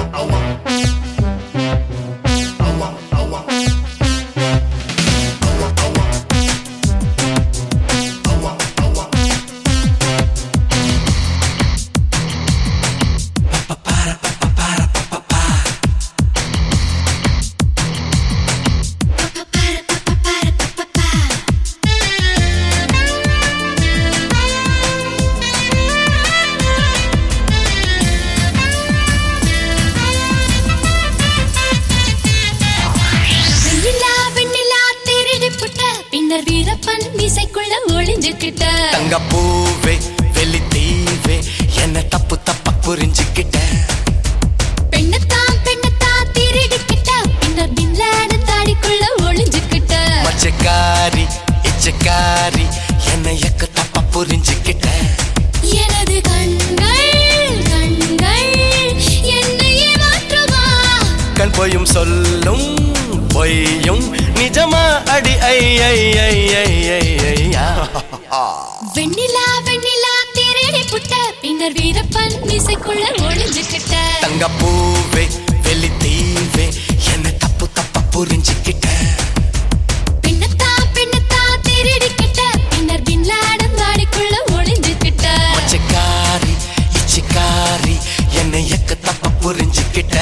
வெண்ணிலா வெண்ணிலா திருடி புட்ட பின்னர் வீரப்பன் மீசைக்குள்ள ஒளிஞ்சுக்கிட்ட தங்க பூவே வெளி தீவே என்ன தப்பு தப்பா புரிஞ்சுக்கிட்ட பெண்ணத்தான் பெண்ணத்தான் திருடிக்கிட்ட பின்னர் பின்லாடு தாடிக்குள்ள ஒளிஞ்சுக்கிட்ட மச்சக்காரி இச்சக்காரி என்ன எக்க தப்பா புரிஞ்சுக்கிட்ட எனது கண்கள் கண்கள் என்னையே மாற்றுமா கண் பொய்யும் சொல்லும் பொய்யும் நிஜமா அடி ஐ ஐ ஐ ஐ ஐ ஐயா வெண்ணிலா வெண்ணிலா திருடி புட்ட பின்னர் வீரப்பன் மீசைக்குள்ள ஒளிஞ்சுக்கிட்ட தங்க பூவே வெளி தீவே என்ன தப்பு தப்பா புரிஞ்சுக்கிட்ட பெண்ணத்தான் பெண்ணத்தான் திருடிக்கிட்ட பின்னர் பின்லாடு தாடிக்குள்ள ஒளிஞ்சுக்கிட்ட மச்சக்காரி இச்சக்காரி என்ன எக்க தப்பா புரிஞ்சுக்கிட்ட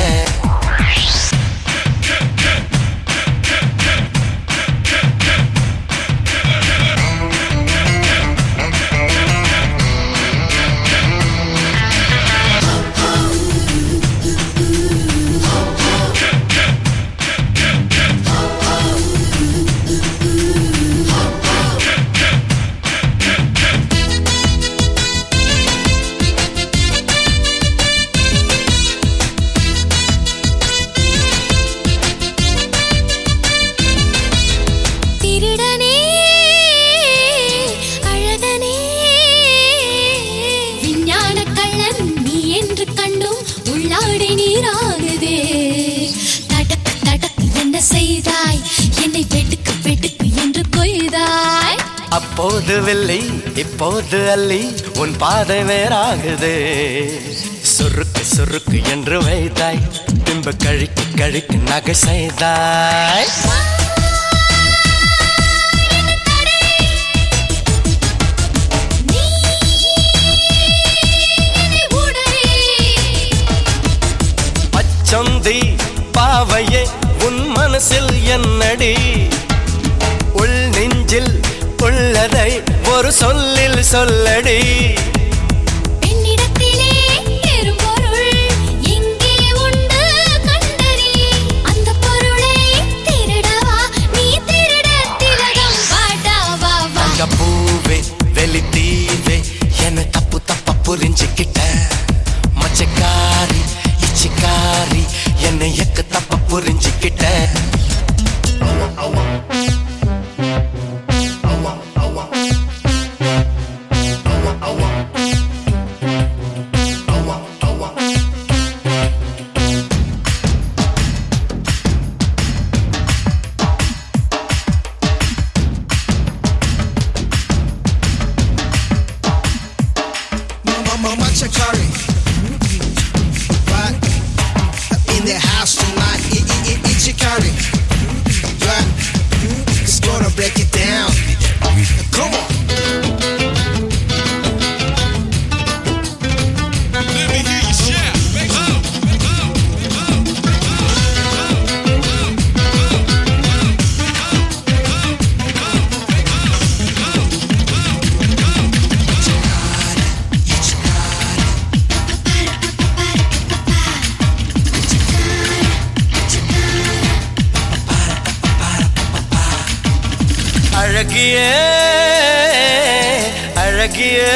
திருடனே அழகனே விஞ்ஞான கள்ளன் நீ என்று கண்டும் உள்ளாடை நீராகுதே தடக்கு தடக்கு என்ன செய்தாய் என்னை வெடுக்கு வெடுக்கு என்று கொய்தாய் அப்போது வெள்ளி இப்போது அள்ளி உன் பாதை வேறாகுது சுருக்கு சுருக்கு என்று வைத்தாய் பின்பு கழிக்கு கழிக்கு நகை செய்தாய் நீ என்னை உடனே பச்சந்தி பாவையே உன் மனசில் என்னடி உள் நெஞ்சில் உள்ளதை ஒரு சொல்லில் சொல்லடி பெண்ணிடத்திலே பெரும்பொருள் எங்கே உண்டு கண்டறி அந்த பொருளை திருடவா நீ திருட திலகம் வாடாவா வா அங்க பூவே வெளி தீவே என்ன தப்பு தப்பா புரிஞ்சுக்கிட்ட மச்சக்காரி இச்சிக்காரி என்னை எக்க தப்பா புரிஞ்சுக்கிட்ட Mama Machakari. Right? In the house tonight, I- I- I- Ichikari. Right? It's gonna break it down. Come on. Let me hear you shout. Make some. அழகியே அழகியே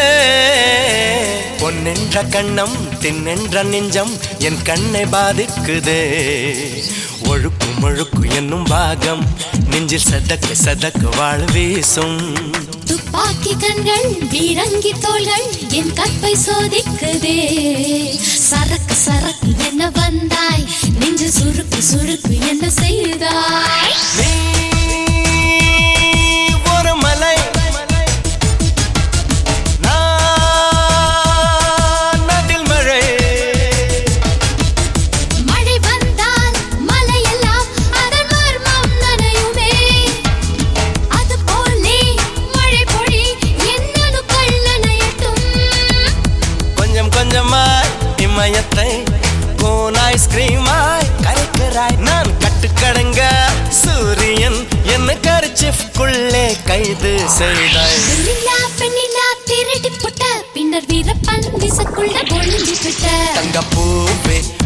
பொன்னென்ற கண்ணம் தின்னென்ற நெஞ்சம் என் கண்ணை பாதிக்குதே ஒழுக்கு முழுக்கு என்னும் பாகம் நெஞ்சில் சதக்கு சதக்கு வாழ் வீசும் துப்பாக்கி கண்கள் பீரங்கி தோள்கள் என் கற்பை சோதிக்குதே சரக்கு சரக்கு என்ன வந்தாய் நெஞ்சு சுருக்கு சுருக்கு என்ன செய்தாய் நீ ஒரு மலை நான் அதில் மழை சமயத்தை கோன் ஐஸ்கிரீமாய் கரைக்கிறாய் நான் கட்டுக்கடங்க சூரியன் என்ன கரிச்சிஃப்குள்ளே கைது செய்தாய் வெண்ணிலா பெண்ணிலா திருடி புட்ட பின்னர் வீரப்பன் விசக்குள்ள ஒளிஞ்சு விட்ட தங்க பூவே